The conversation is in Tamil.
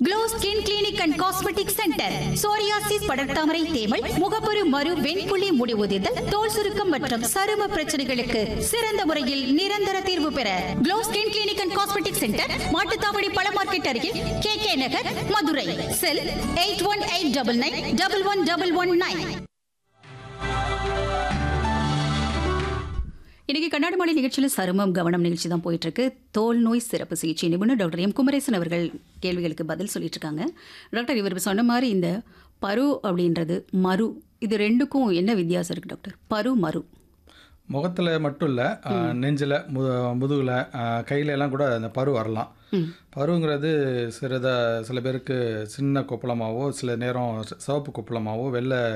glow skin clinic and cosmetic centre psoriasis படர்தாமரை தேமல் முகப்பரு மறு வெண்புள்ளி முடிவுதிதல் தோல் சுருக்கம் மற்றும் சரும பிரச்சனைகளுக்கு சிறந்த முறையில் நிரந்தர தீர்வு பெற glow skin clinic and cosmetic centre Mattuthavani பழ மார்க்கெட் அருகில் K K Nagar Madurai cell eight one eight double nine double one double one nine இன்னைக்கு கண்ணாடி மாலை நிகழ்ச்சியில் சருமம் கவனம் நிகழ்ச்சி தான் போயிட்டு இருக்கு தோல் நோய் சிறப்பு சிகிச்சை நிபுணர் டாக்டர் எம் குமரேசன் அவர்கள் கேள்விகளுக்கு பதில் சொல்லிட்டு இருக்காங்க டாக்டர் இவர் சொன்ன மாதிரி இந்த பரு அப்படின்றது மரு இது ரெண்டுக்கும் என்ன வித்தியாசம் இருக்கு டாக்டர் பரு மரு முகத்தில் மட்டும் இல்லை நெஞ்சில் மு முதுகில் கையில எல்லாம் கூட அந்த பரு வரலாம் பருங்கிறது சிறித சில பேருக்கு சின்ன கொப்பளமாவோ சில நேரம் சிவப்பு கொப்பளமாவோ வெள்ளை